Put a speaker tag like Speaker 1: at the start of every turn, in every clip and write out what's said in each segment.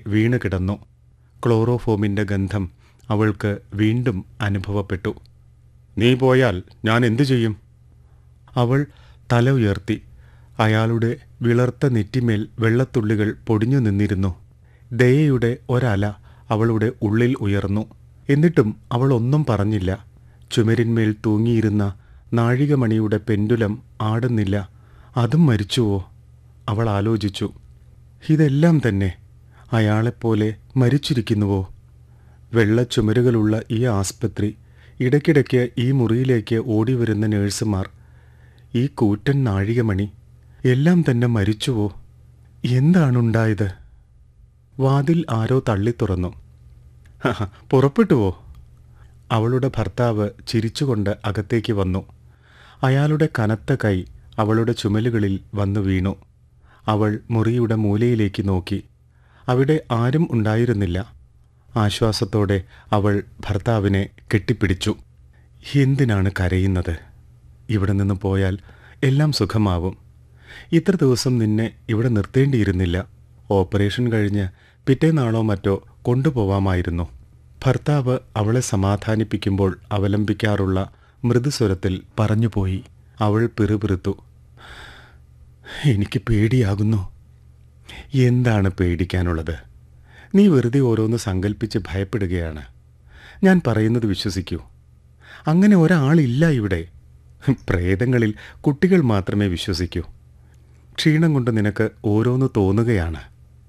Speaker 1: വീണ് കിടന്നു ക്ലോറോഫോമിൻ്റെ ഗന്ധം അവൾക്ക് വീണ്ടും അനുഭവപ്പെട്ടു നീ പോയാൽ ഞാൻ എന്തു ചെയ്യും അവൾ തല ഉയർത്തി അയാളുടെ വിളർത്ത നെറ്റിമേൽ വെള്ളത്തുള്ളികൾ പൊടിഞ്ഞു നിന്നിരുന്നു ദയയുടെ ഒരല അവളുടെ ഉള്ളിൽ ഉയർന്നു എന്നിട്ടും അവൾ ഒന്നും പറഞ്ഞില്ല ചുമരിന്മേൽ തൂങ്ങിയിരുന്ന നാഴികമണിയുടെ പെൻഡുലം ആടുന്നില്ല അതും മരിച്ചുവോ അവൾ ആലോചിച്ചു ഇതെല്ലാം തന്നെ അയാളെപ്പോലെ മരിച്ചിരിക്കുന്നുവോ വെള്ള ചുമരുകളുള്ള ഈ ആസ്പത്രി ഇടയ്ക്കിടയ്ക്ക് ഈ മുറിയിലേക്ക് ഓടിവരുന്ന നേഴ്സുമാർ ഈ കൂറ്റൻ നാഴികമണി എല്ലാം തന്നെ മരിച്ചുവോ എന്താണുണ്ടായത് വാതിൽ ആരോ തള്ളി തുറന്നു "ഹഹ, പുറപ്പെട്ടുവോ അവളുടെ ഭർത്താവ് ചിരിച്ചുകൊണ്ട് അകത്തേക്ക് വന്നു അയാളുടെ കനത്ത കൈ അവളുടെ ചുമലുകളിൽ വന്നു വീണു അവൾ മുറിയുടെ മൂലയിലേക്ക് നോക്കി അവിടെ ആരും ഉണ്ടായിരുന്നില്ല ആശ്വാസത്തോടെ അവൾ ഭർത്താവിനെ കെട്ടിപ്പിടിച്ചു എന്തിനാണ് കരയുന്നത് ഇവിടെ നിന്ന് പോയാൽ എല്ലാം സുഖമാവും ഇത്ര ദിവസം നിന്നെ ഇവിടെ നിർത്തേണ്ടിയിരുന്നില്ല ഓപ്പറേഷൻ കഴിഞ്ഞ് പിറ്റേന്നാളോ മറ്റോ കൊണ്ടുപോവാമായിരുന്നു ഭർത്താവ് അവളെ സമാധാനിപ്പിക്കുമ്പോൾ അവലംബിക്കാറുള്ള മൃദുസ്വരത്തിൽ പറഞ്ഞുപോയി അവൾ പിറുപിറുത്തു എനിക്ക് പേടിയാകുന്നു എന്താണ് പേടിക്കാനുള്ളത് നീ വെറുതെ ഓരോന്ന് സങ്കല്പിച്ച് ഭയപ്പെടുകയാണ് ഞാൻ പറയുന്നത് വിശ്വസിക്കൂ അങ്ങനെ ഒരാളില്ല ഇവിടെ പ്രേതങ്ങളിൽ കുട്ടികൾ മാത്രമേ വിശ്വസിക്കൂ ക്ഷീണം കൊണ്ട് നിനക്ക് ഓരോന്ന് തോന്നുകയാണ്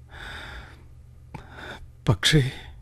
Speaker 1: പക്ഷേ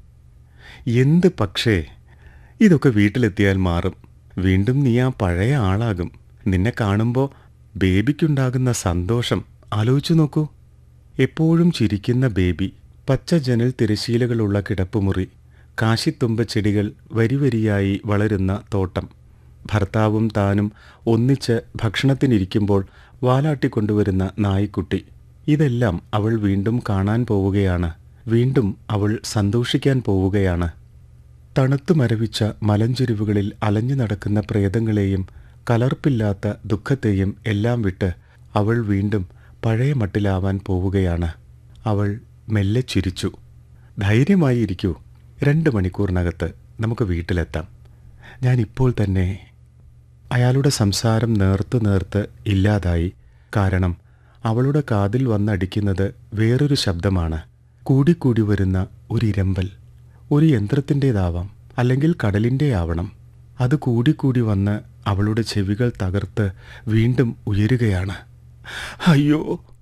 Speaker 1: എന്ത് പക്ഷേ ഇതൊക്കെ വീട്ടിലെത്തിയാൽ മാറും വീണ്ടും നീ ആ പഴയ ആളാകും നിന്നെ കാണുമ്പോൾ ബേബിക്കുണ്ടാകുന്ന സന്തോഷം ആലോചിച്ചു നോക്കൂ എപ്പോഴും ചിരിക്കുന്ന ബേബി പച്ച ജനൽ തിരശീലകളുള്ള കിടപ്പുമുറി കാശിത്തുമ്പ ചെടികൾ വരിവരിയായി വളരുന്ന തോട്ടം ഭർത്താവും താനും ഒന്നിച്ച് ഭക്ഷണത്തിനിരിക്കുമ്പോൾ വാലാട്ടിക്കൊണ്ടുവരുന്ന നായ്ക്കുട്ടി ഇതെല്ലാം അവൾ വീണ്ടും കാണാൻ പോവുകയാണ് വീണ്ടും അവൾ സന്തോഷിക്കാൻ പോവുകയാണ് തണുത്തു മരവിച്ച മലഞ്ചെരുവുകളിൽ അലഞ്ഞു നടക്കുന്ന പ്രേതങ്ങളെയും കലർപ്പില്ലാത്ത ദുഃഖത്തെയും എല്ലാം വിട്ട് അവൾ വീണ്ടും പഴയ മട്ടിലാവാൻ പോവുകയാണ് അവൾ മെല്ലെ ചിരിച്ചു ധൈര്യമായി ഇരിക്കൂ രണ്ട് മണിക്കൂറിനകത്ത് നമുക്ക് വീട്ടിലെത്താം ഞാൻ ഇപ്പോൾ തന്നെ അയാളുടെ സംസാരം നേർത്ത് നേർത്ത് ഇല്ലാതായി കാരണം അവളുടെ കാതിൽ വന്നടിക്കുന്നത് വേറൊരു ശബ്ദമാണ് കൂടിക്കൂടി വരുന്ന ഒരു ഇരമ്പൽ ഒരു യന്ത്രത്തിൻ്റേതാവാം അല്ലെങ്കിൽ കടലിൻ്റെ ആവണം അത് കൂടിക്കൂടി വന്ന് അവളുടെ ചെവികൾ തകർത്ത് വീണ്ടും ഉയരുകയാണ് അയ്യോ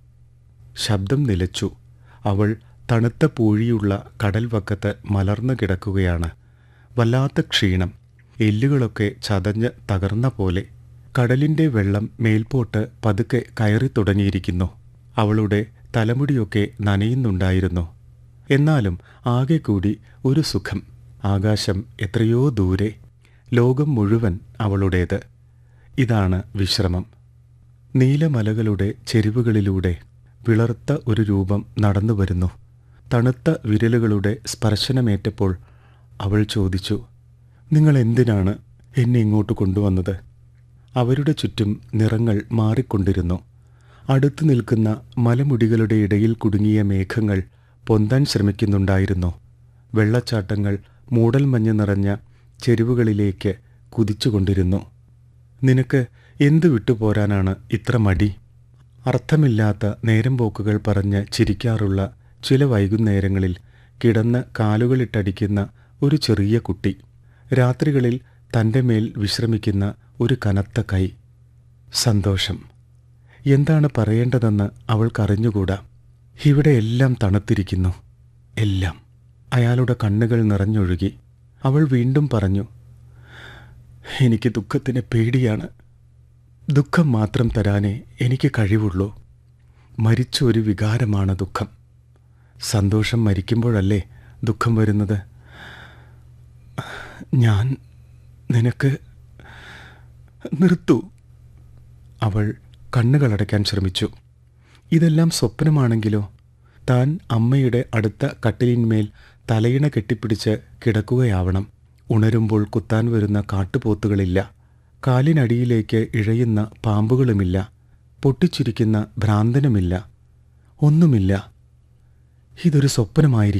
Speaker 1: ശബ്ദം നിലച്ചു അവൾ തണുത്ത പൂഴിയുള്ള കടൽ വക്കത്ത് മലർന്നു കിടക്കുകയാണ് വല്ലാത്ത ക്ഷീണം എല്ലുകളൊക്കെ ചതഞ്ഞ് തകർന്ന പോലെ കടലിൻ്റെ വെള്ളം മേൽപോട്ട് പതുക്കെ കയറി തുടങ്ങിയിരിക്കുന്നു അവളുടെ തലമുടിയൊക്കെ നനയുന്നുണ്ടായിരുന്നു എന്നാലും ആകെ കൂടി ഒരു സുഖം ആകാശം എത്രയോ ദൂരെ ലോകം മുഴുവൻ അവളുടേത് ഇതാണ് വിശ്രമം നീലമലകളുടെ ചെരിവുകളിലൂടെ വിളർത്ത ഒരു രൂപം നടന്നു വരുന്നു തണുത്ത വിരലുകളുടെ സ്പർശനമേറ്റപ്പോൾ അവൾ ചോദിച്ചു നിങ്ങൾ എന്തിനാണ് എന്നെ ഇങ്ങോട്ട് കൊണ്ടുവന്നത് അവരുടെ ചുറ്റും നിറങ്ങൾ മാറിക്കൊണ്ടിരുന്നു അടുത്തു നിൽക്കുന്ന മലമുടികളുടെ ഇടയിൽ കുടുങ്ങിയ മേഘങ്ങൾ പൊന്താൻ ശ്രമിക്കുന്നുണ്ടായിരുന്നു വെള്ളച്ചാട്ടങ്ങൾ മൂടൽമഞ്ഞ് നിറഞ്ഞ ചെരുവുകളിലേക്ക് കുതിച്ചുകൊണ്ടിരുന്നു നിനക്ക് എന്തു വിട്ടുപോരാനാണ് ഇത്ര മടി അർത്ഥമില്ലാത്ത നേരം പോക്കുകൾ പറഞ്ഞ് ചിരിക്കാറുള്ള ചില വൈകുന്നേരങ്ങളിൽ കിടന്ന് കാലുകളിട്ടടിക്കുന്ന ഒരു ചെറിയ കുട്ടി രാത്രികളിൽ തൻ്റെ മേൽ വിശ്രമിക്കുന്ന ഒരു കനത്ത കൈ സന്തോഷം എന്താണ് പറയേണ്ടതെന്ന് അവൾക്കറിഞ്ഞുകൂടാ ഇവിടെ എല്ലാം തണുത്തിരിക്കുന്നു എല്ലാം അയാളുടെ കണ്ണുകൾ നിറഞ്ഞൊഴുകി അവൾ വീണ്ടും പറഞ്ഞു എനിക്ക് ദുഃഖത്തിന് പേടിയാണ് ദുഃഖം മാത്രം തരാനേ എനിക്ക് കഴിവുള്ളൂ മരിച്ച ഒരു വികാരമാണ് ദുഃഖം സന്തോഷം മരിക്കുമ്പോഴല്ലേ ദുഃഖം വരുന്നത് ഞാൻ നിനക്ക് നിർത്തൂ അവൾ കണ്ണുകളടയ്ക്കാൻ ശ്രമിച്ചു ഇതെല്ലാം സ്വപ്നമാണെങ്കിലോ താൻ അമ്മയുടെ അടുത്ത കട്ടിലിന്മേൽ തലയിണ കെട്ടിപ്പിടിച്ച് കിടക്കുകയാവണം ഉണരുമ്പോൾ കുത്താൻ വരുന്ന കാട്ടുപോത്തുകളില്ല കാലിനടിയിലേക്ക് ഇഴയുന്ന പാമ്പുകളുമില്ല പൊട്ടിച്ചിരിക്കുന്ന ഭ്രാന്തനുമില്ല ഒന്നുമില്ല ഇതൊരു സ്വപ്നമായിരിക്കും